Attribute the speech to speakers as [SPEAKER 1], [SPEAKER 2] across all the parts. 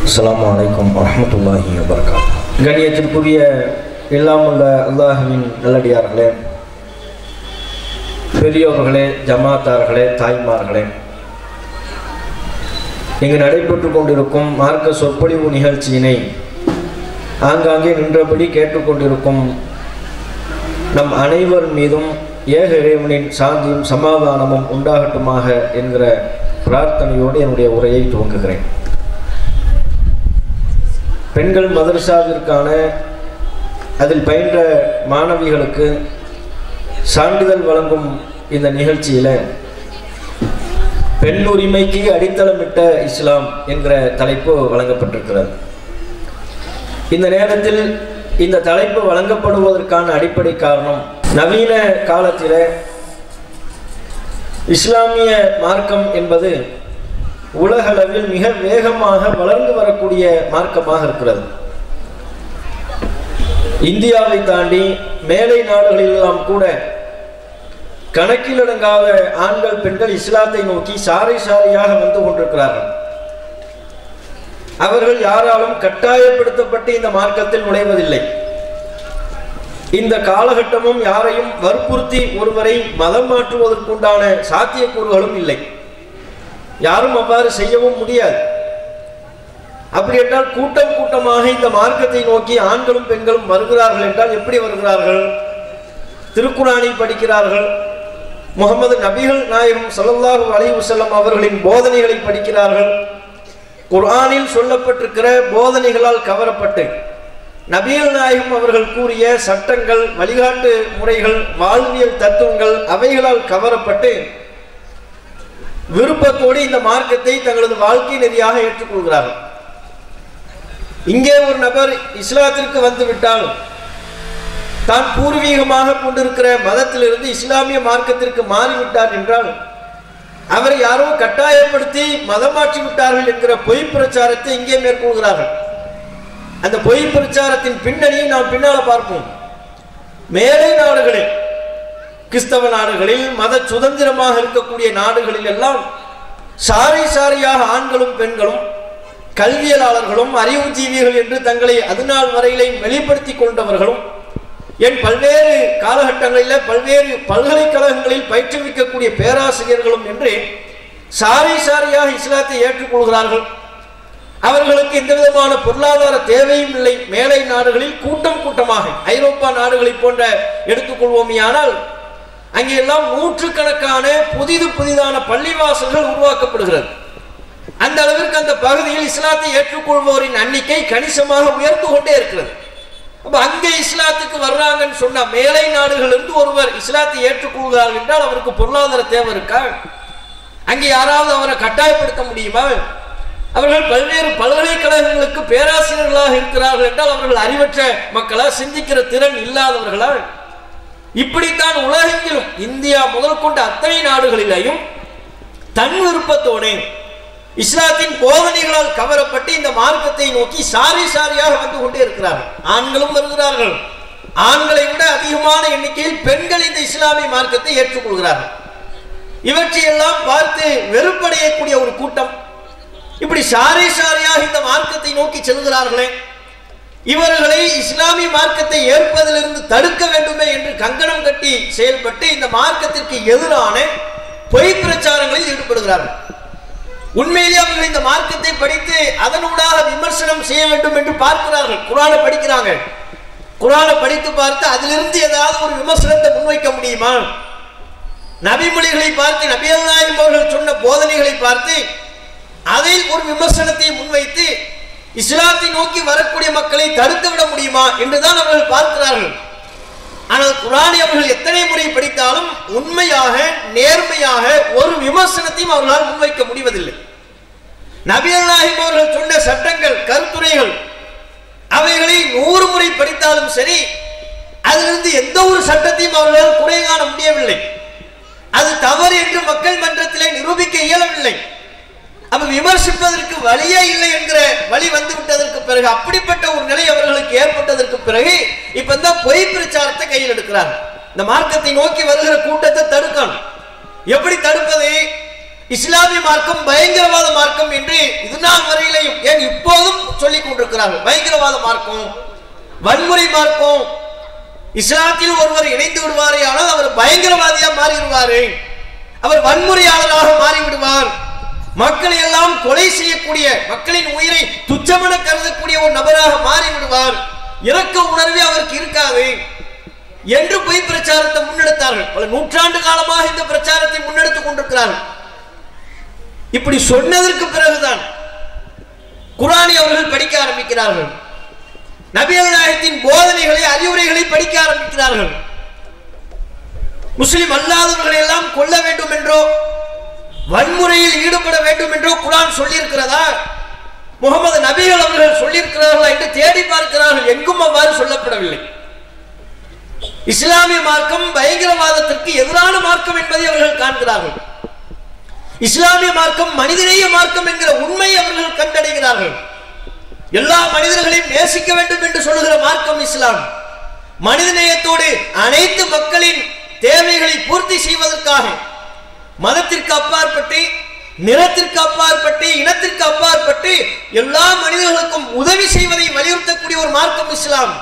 [SPEAKER 1] அஸ்ஸலாமு அலைக்கும் வரஹ்மத்துல்லாஹி வபரகாத் கண்ணியத்திற்குரிய எல்லாம் உள்ள அல்லாஹுவின் நல்லடியார்களே பெரியோர்களே ஜமாத்தார்களே தாய்மார்களே இங்கு நடைபெற்று கொண்டிருக்கும் மார்க்க சொற்பொழிவு நிகழ்ச்சியினை ஆங்காங்கே நின்றபடி கேட்டுக்கொண்டிருக்கும் நம் அனைவர் மீதும் ஏக இறைவனின் சாந்தியும் சமாதானமும் உண்டாகட்டுமாக என்கிற பிரார்த்தனையோடு என்னுடைய உரையை துவங்குகிறேன் பெண்கள் மதரசாவிற்கான அதில் பயின்ற மாணவிகளுக்கு சான்றிதழ் வழங்கும் இந்த நிகழ்ச்சியில் பெண் உரிமைக்கு அடித்தளமிட்ட இஸ்லாம் என்கிற தலைப்பு வழங்கப்பட்டிருக்கிறது இந்த நேரத்தில் இந்த தலைப்பு வழங்கப்படுவதற்கான அடிப்படை காரணம் நவீன காலத்தில் இஸ்லாமிய மார்க்கம் என்பது உலகளவில் மிக வேகமாக வளர்ந்து வரக்கூடிய மார்க்கமாக இருக்கிறது இந்தியாவை தாண்டி மேலை நாடுகளிலெல்லாம் கூட கணக்கிலடங்காத ஆண்கள் பெண்கள் இஸ்லாத்தை நோக்கி சாறை சாறையாக வந்து கொண்டிருக்கிறார்கள் அவர்கள் யாராலும் கட்டாயப்படுத்தப்பட்டு இந்த மார்க்கத்தில் நுழைவதில்லை இந்த காலகட்டமும் யாரையும் வற்புறுத்தி ஒருவரை மதம் மாற்றுவதற்குண்டான சாத்தியக்கூறுகளும் இல்லை யாரும் அவ்வாறு செய்யவும் முடியாது அப்படி என்றால் கூட்டம் கூட்டமாக இந்த மார்க்கத்தை நோக்கி ஆண்களும் பெண்களும் வருகிறார்கள் என்றால் எப்படி வருகிறார்கள் திருக்குறானில் படிக்கிறார்கள் முகமது நபிகள் நாயகம் சல்லல்லாஹு அலைஹி வஸல்லம் அவர்களின் போதனைகளை படிக்கிறார்கள் குர்ஆனில் சொல்லப்பட்டிருக்கிற போதனைகளால் கவரப்பட்டு நபிகள் நாயகம் அவர்கள் கூறிய சட்டங்கள் வழிகாட்டு முறைகள் வாழ்வியல் தத்துவங்கள் அவைகளால் கவரப்பட்டு விருப்பத்தோடு இந்த மார்க்கத்தை தங்களது வாழ்க்கை நெறியாக ஏற்றுக்கொள்கிறார்கள் இங்கே ஒரு நபர் இஸ்லாத்திற்கு வந்துவிட்டால் தான் பூர்வீகமாக கொண்டிருக்கிற மதத்திலிருந்து இஸ்லாமிய மார்க்கத்திற்கு மாறிவிட்டார் என்றால் அவரை யாரோ கட்டாயப்படுத்தி மதம் மாற்றி விட்டார்கள் என்கிற பொய் பிரச்சாரத்தை இங்கே மேற்கொள்கிறார்கள் அந்த பொய் பிரச்சாரத்தின் பின்னணியை நாம் பின்னால பார்ப்போம் மேலை நாடுகளில் கிறிஸ்தவ நாடுகளில் மத சுதந்திரமாக இருக்கக்கூடிய நாடுகளில் எல்லாம் சாரை சாரையாக ஆண்களும் பெண்களும் கல்வியலாளர்களும் அறிவுஜீவிகள் என்று தங்களை அதுநாள் வரையிலே வெளிப்படுத்தி கொண்டவர்களும் என் பல்வேறு காலகட்டங்களில் பல்வேறு பல்கலைக்கழகங்களில் பயிற்றுவிக்கக்கூடிய பேராசிரியர்களும் என்று சாரை சாரையாக இஸ்லாத்தை ஏற்றுக்கொள்கிறார்கள் அவர்களுக்கு எந்த விதமான பொருளாதார தேவையும் இல்லை மேலை நாடுகளில் கூட்டம் கூட்டமாக ஐரோப்பா நாடுகளை போன்ற எடுத்துக்கொள்வோமையானால் அங்கே எல்லாம் நூற்றுக்கணக்கான புதிது புதிதான பள்ளிவாசல்கள் உருவாக்கப்படுகிறது அந்த அளவிற்கு அந்த பகுதியில் இஸ்லாத்தை ஏற்றுக்கொள்வோரின் எண்ணிக்கை கணிசமாக உயர்ந்து கொண்டே இருக்கிறது அப்ப அங்கே இஸ்லாத்துக்கு வர்றாங்கன்னு சொன்னா மேலை நாடுகள் இருந்து ஒருவர் இஸ்லாத்தை ஏற்றுக்கொள்கிறார் என்றால் அவருக்கு பொருளாதார தேவை இருக்கா அங்கே யாராவது அவரை கட்டாயப்படுத்த முடியுமா அவர்கள் பல்வேறு பல்கலைக்கழகங்களுக்கு பேராசிரியர்களாக இருக்கிறார்கள் என்றால் அவர்கள் அறிவற்ற மக்களா சிந்திக்கிற திறன் இல்லாதவர்களா இப்படித்தான் உலகெங்கிலும் இந்தியா முதல் கொண்ட அத்தனை நாடுகளிலேயும் தன் விருப்பத்தோடு இஸ்லாத்தின் போதனைகளால் கவரப்பட்டு இந்த மார்க்கத்தை நோக்கி சாரி சாரியாக வந்து கொண்டே இருக்கிறார்கள் ஆண்களும் வருகிறார்கள் ஆண்களை விட அதிகமான எண்ணிக்கையில் பெண்கள் இந்த இஸ்லாமிய மார்க்கத்தை ஏற்றுக்கொள்கிறார்கள் இவற்றையெல்லாம் பார்த்து வெறுப்படையக்கூடிய ஒரு கூட்டம் இப்படி சாரை சாரையாக இந்த மார்க்கத்தை நோக்கி செல்கிறார்களே இவர்களை இஸ்லாமிய மார்க்கத்தை ஏற்பதிலிருந்து தடுக்க வேண்டுமே என்று கங்கணம் கட்டி செயல்பட்டு இந்த மார்க்கத்திற்கு எதிரான பொய் பிரச்சாரங்களில் ஈடுபடுகிறார்கள் உண்மையிலே அவர்கள் இந்த மார்க்கத்தை படித்து அதனூடாக விமர்சனம் செய்ய வேண்டும் என்று பார்க்கிறார்கள் குரானை படிக்கிறாங்க குரானை படித்து பார்த்து அதிலிருந்து ஏதாவது ஒரு விமர்சனத்தை முன்வைக்க முடியுமா நபிமொழிகளை பார்த்து நபியல் நாயம் அவர்கள் சொன்ன போதனைகளை பார்த்து அதில் ஒரு விமர்சனத்தை முன்வைத்து இஸ்லாத்தை நோக்கி வரக்கூடிய மக்களை தடுத்து விட முடியுமா என்றுதான் அவர்கள் பார்க்கிறார்கள் ஆனால் குரானை அவர்கள் எத்தனை முறை படித்தாலும் உண்மையாக நேர்மையாக ஒரு விமர்சனத்தையும் அவர்களால் முன்வைக்க முடிவதில்லை நபியல் நாயிம் அவர்கள் சொன்ன சட்டங்கள் கருத்துரைகள் அவைகளை நூறு முறை படித்தாலும் சரி அதிலிருந்து எந்த ஒரு சட்டத்தையும் அவர்களால் குறை காண முடியவில்லை அது தவறு என்று மக்கள் மன்றத்திலே நிரூபிக்க இயலவில்லை அப்ப விமர்சிப்பதற்கு வழியே இல்லை என்கிற வழி வந்து விட்டதற்கு பிறகு அப்படிப்பட்ட ஒரு நிலை அவர்களுக்கு ஏற்பட்டதற்கு பிறகு இப்ப இந்த பொய் பிரச்சாரத்தை கையில் எடுக்கிறாங்க இந்த மார்க்கத்தை நோக்கி வருகிற கூட்டத்தை தடுக்கணும் எப்படி தடுப்பது இஸ்லாமிய மார்க்கம் பயங்கரவாத மார்க்கம் என்று இது நாள் வரையிலையும் ஏன் இப்போதும் சொல்லிக் கொண்டிருக்கிறார்கள் பயங்கரவாத மார்க்கம் வன்முறை மார்க்கம் இஸ்லாத்தில் ஒருவர் இணைந்து விடுவாரே ஆனால் அவர் பயங்கரவாதியா மாறி விடுவாரு அவர் வன்முறையாளராக மாறி விடுவார் மக்களை எல்லாம் கொலை செய்யக்கூடிய மக்களின் உயிரை துச்சமென கருதக்கூடிய ஒரு நபராக மாறி விடுவார் இரக்க உணர்வே அவருக்கு இருக்காது என்று பொய் பிரச்சாரத்தை முன்னெடுத்தார்கள் பல நூற்றாண்டு காலமாக இந்த பிரச்சாரத்தை முன்னெடுத்துக் கொண்டிருக்கிறார்கள் இப்படி சொன்னதற்கு பிறகுதான் குரானை அவர்கள் படிக்க ஆரம்பிக்கிறார்கள் நபிகள் நாயகத்தின் போதனைகளை அறிவுரைகளை படிக்க ஆரம்பிக்கிறார்கள் முஸ்லிம் அல்லாதவர்களை எல்லாம் கொல்ல வேண்டும் என்றோ வன்முறையில் ஈடுபட வேண்டும் என்றோ குரான் சொல்லியிருக்கிறதா முகமது நபிகள் அவர்கள் சொல்லியிருக்கிறார்களா என்று தேடி பார்க்கிறார்கள் எங்கும் அவ்வாறு சொல்லப்படவில்லை இஸ்லாமிய மார்க்கம் பயங்கரவாதத்திற்கு எதிரான மார்க்கம் என்பதை அவர்கள் காண்கிறார்கள் இஸ்லாமிய மார்க்கம் மனிதநேய மார்க்கம் என்கிற உண்மையை அவர்கள் கண்டடைகிறார்கள் எல்லா மனிதர்களையும் நேசிக்க வேண்டும் என்று சொல்லுகிற மார்க்கம் இஸ்லாம் மனிதநேயத்தோடு அனைத்து மக்களின் தேவைகளை பூர்த்தி செய்வதற்காக மதத்திற்கு அப்பாற்பட்டு நிறத்திற்கு அப்பாற்பட்டு இனத்திற்கு அப்பாற்பட்டு எல்லா மனிதர்களுக்கும் உதவி செய்வதை வலியுறுத்தக்கூடிய ஒரு மார்க்கம் இஸ்லாம்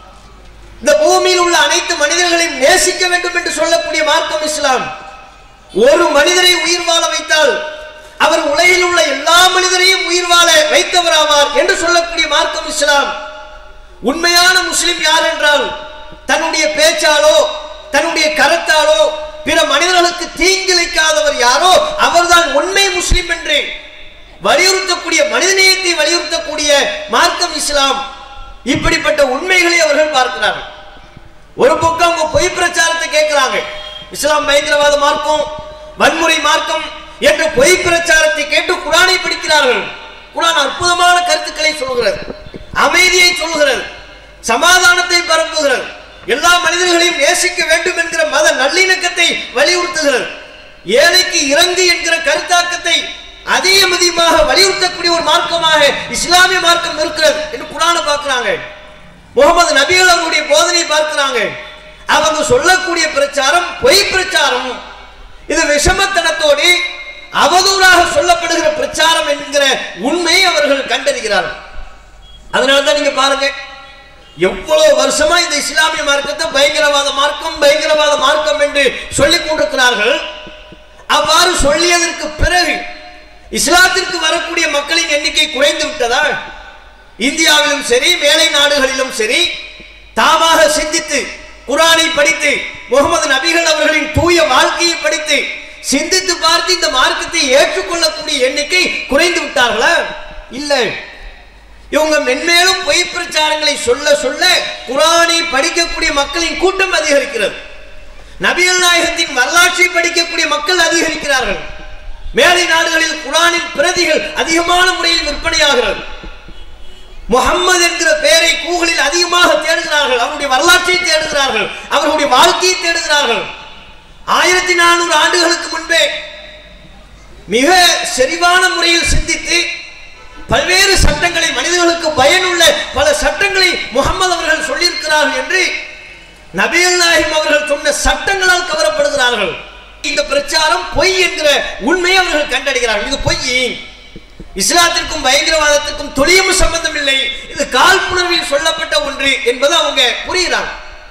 [SPEAKER 1] இந்த பூமியில் உள்ள அனைத்து மனிதர்களையும் நேசிக்க வேண்டும் என்று சொல்லக்கூடிய மார்க்கம் இஸ்லாம் ஒரு மனிதரை உயிர் வாழ வைத்தால் அவர் உலகில் உள்ள எல்லா மனிதரையும் உயிர் வாழ வைத்தவராவார் என்று சொல்லக்கூடிய மார்க்கம் இஸ்லாம் உண்மையான முஸ்லிம் யார் என்றால் தன்னுடைய பேச்சாலோ தன்னுடைய கருத்தாலோ பிற மனிதர்களுக்கு தீங்கிழைக்காதவர் யாரோ அவர்தான் உண்மை முஸ்லிம் என்று வலியுறுத்தக்கூடிய மனிதநேயத்தை வலியுறுத்தக்கூடிய மார்க்கம் இஸ்லாம் இப்படிப்பட்ட உண்மைகளை அவர்கள் பார்க்கிறார்கள் ஒரு பக்கம் அவங்க பொய் பிரச்சாரத்தை கேட்கிறாங்க இஸ்லாம் பயங்கரவாத மார்க்கம் வன்முறை மார்க்கம் என்ற பொய் பிரச்சாரத்தை கேட்டு குரானை படிக்கிறார்கள் குரான் அற்புதமான கருத்துக்களை சொல்கிறது அமைதியை சொல்கிறது சமாதானத்தை பரப்புகிறது எல்லா மனிதர்களையும் நேசிக்க வேண்டும் என்கிற மத நல்லிணக்கத்தை வலியுறுத்துகிறது ஏழைக்கு இறங்கு என்கிற கருத்தாக்கத்தை அதிகம் அதிகமாக வலியுறுத்தக்கூடிய ஒரு மார்க்கமாக இஸ்லாமிய மார்க்கம் இருக்கிறது என்று குரானை பார்க்கிறாங்க முகமது நபிகள் அவருடைய போதனை பார்க்கிறாங்க அவங்க சொல்லக்கூடிய பிரச்சாரம் பொய் பிரச்சாரம் இது விஷமத்தனத்தோடு அவதூறாக சொல்லப்படுகிற பிரச்சாரம் என்கிற உண்மையை அவர்கள் கண்டறிகிறார்கள் அதனால தான் நீங்க பாருங்க எவ்வளவு வருஷமா இந்த இஸ்லாமிய மார்க்கத்தை பயங்கரவாத மார்க்கம் பயங்கரவாத மார்க்கம் என்று சொல்லிக் கொண்டிருக்கிறார்கள் அவ்வாறு சொல்லியதற்கு பிறகு இஸ்லாத்திற்கு வரக்கூடிய மக்களின் எண்ணிக்கை குறைந்து விட்டதா இந்தியாவிலும் சரி மேலை நாடுகளிலும் சரி தாமாக சிந்தித்து குரானை படித்து முகமது நபிகள் அவர்களின் தூய வாழ்க்கையை படித்து சிந்தித்து பார்த்து இந்த மார்க்கத்தை ஏற்றுக்கொள்ளக்கூடிய எண்ணிக்கை குறைந்து விட்டார்களா இல்லை இவங்க மென்மேலும் பொய் பிரச்சாரங்களை சொல்ல சொல்ல குரானை படிக்கக்கூடிய மக்களின் கூட்டம் அதிகரிக்கிறது நபிகள் நாயகத்தின் வரலாற்றை படிக்கக்கூடிய மக்கள் அதிகரிக்கிறார்கள் மேலை நாடுகளில் குரானின் பிரதிகள் அதிகமான முறையில் விற்பனையாகிறது முகம்மது என்கிற பெயரை கூகுளில் அதிகமாக தேடுகிறார்கள் அவருடைய வரலாற்றை தேடுகிறார்கள் அவர்களுடைய வாழ்க்கையை தேடுகிறார்கள் ஆயிரத்தி நானூறு ஆண்டுகளுக்கு முன்பே மிக செறிவான முறையில் சிந்தித்து பல்வேறு சட்டங்களை மனிதர்களுக்கு பயனுள்ள பல சட்டங்களை முகமது அவர்கள் சொல்லியிருக்கிறார்கள் என்று நபிகள் நாயகம் அவர்கள் சொன்ன சட்டங்களால் கவரப்படுகிறார்கள் இந்த பிரச்சாரம் பொய் என்கிற உண்மையை அவர்கள் கண்டடைகிறார்கள் இது பொய் இஸ்லாத்திற்கும் பயங்கரவாதத்திற்கும் துளியும் சம்பந்தம் இல்லை இது காழ்ப்புணர்வில் சொல்லப்பட்ட ஒன்று என்பது அவங்க புரிகிறாங்க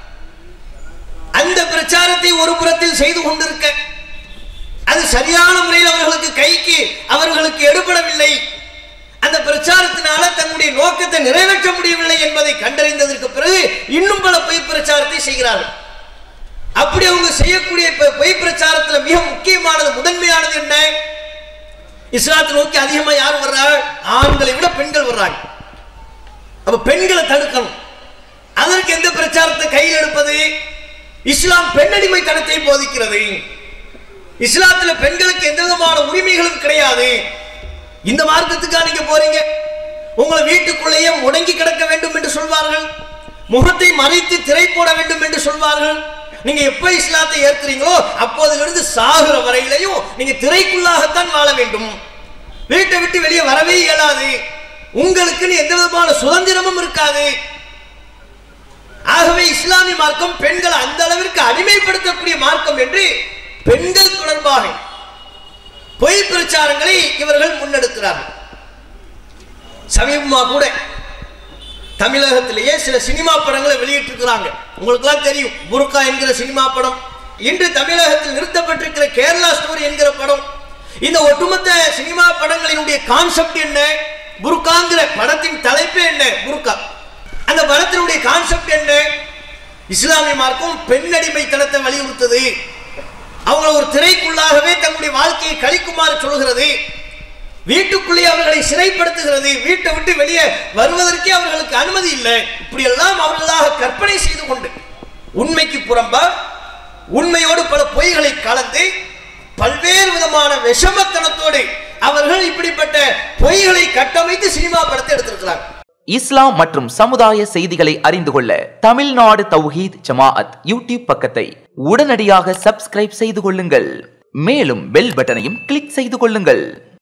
[SPEAKER 1] அந்த பிரச்சாரத்தை ஒரு புறத்தில் செய்து கொண்டிருக்க அது சரியான முறையில் அவர்களுக்கு கைக்கு அவர்களுக்கு எடுபடவில்லை அந்த பிரச்சாரத்தினால தன்னுடைய நோக்கத்தை நிறைவேற்ற முடியவில்லை என்பதை கண்டறிந்ததற்கு பிறகு இன்னும் பல பொய் பிரச்சாரத்தை செய்கிறார்கள் அப்படி அவங்க செய்யக்கூடிய பொ- பொய் பிரச்சாரத்துல மிக முக்கியமானது முதன்மையானது என்ன இஸ்லாத்தை நோக்கி அதிகமா யார் வர்றாங்க ஆண்களை விட பெண்கள் வர்றாங்க அப்ப பெண்களை தடுக்கணும் அதற்கு எந்த பிரச்சாரத்தை கையில் எடுப்பது இஸ்லாம் பெண்ணடிமைத்தனத்தை போதிக்கிறது இஸ்லாத்துல பெண்களுக்கு எந்த விதமான உரிமைகளும் கிடையாது இந்த மார்க்கத்துக்கா நீங்க போறீங்க உங்களை வீட்டுக்குள்ளேயே முடங்கி கிடக்க வேண்டும் என்று சொல்வார்கள் முகத்தை மறைத்து திரை போட வேண்டும் என்று சொல்வார்கள் நீங்க எப்ப இஸ்லாத்தை ஏற்கிறீங்களோ அப்போதிலிருந்து சாகுற வரையிலையும் நீங்க திரைக்குள்ளாகத்தான் வாழ வேண்டும் வீட்டை விட்டு வெளியே வரவே இயலாது உங்களுக்குன்னு எந்த விதமான சுதந்திரமும் இருக்காது ஆகவே இஸ்லாமிய மார்க்கம் பெண்களை அந்த அளவிற்கு அடிமைப்படுத்தக்கூடிய மார்க்கம் என்று பெண்கள் தொடர்பாக பொய் பிரச்சாரங்களை இவர்கள் முன்னெடுக்கிறார்கள் சமீபமா கூட தமிழகத்திலேயே சில சினிமா படங்களை வெளியிட்டிருக்கிறாங்க உங்களுக்குலாம் தெரியும் புருக்கா என்கிற சினிமா படம் இன்று தமிழகத்தில் நிறுத்தப்பட்டிருக்கிற கேரளா ஸ்டோரி என்கிற படம் இந்த ஒட்டுமொத்த சினிமா படங்களினுடைய கான்செப்ட் என்ன புருக்காங்கிற படத்தின் தலைப்பு என்ன புருக்கா அந்த படத்தினுடைய கான்செப்ட் என்ன இஸ்லாமிய மார்க்கம் பெண் அடிமைத்தனத்தை வலியுறுத்தது அவங்கள ஒரு திரைக்குள்ளாகவே தங்களுடைய வாழ்க்கையை கழிக்குமாறு சொல்கிறது வீட்டுக்குள்ளே அவர்களை சிறைப்படுத்துகிறது வீட்டை விட்டு வெளியே வருவதற்கே அவர்களுக்கு அனுமதி இல்லை இப்படியெல்லாம் அவர்களாக கற்பனை செய்து கொண்டு உண்மைக்கு புறம்பா உண்மையோடு பல பொய்களை கலந்து பல்வேறு விதமான விஷமத்தனத்தோடு அவர்கள் இப்படிப்பட்ட பொய்களை கட்டமைத்து சினிமா படத்தை எடுத்திருக்கிறாங்க
[SPEAKER 2] இஸ்லாம் மற்றும் சமுதாய செய்திகளை அறிந்து கொள்ள தமிழ்நாடு தௌஹீத் ஜமாஅத் யூடியூப் பக்கத்தை உடனடியாக சப்ஸ்கிரைப் செய்து கொள்ளுங்கள் மேலும் பெல் பட்டனையும் கிளிக் செய்து கொள்ளுங்கள்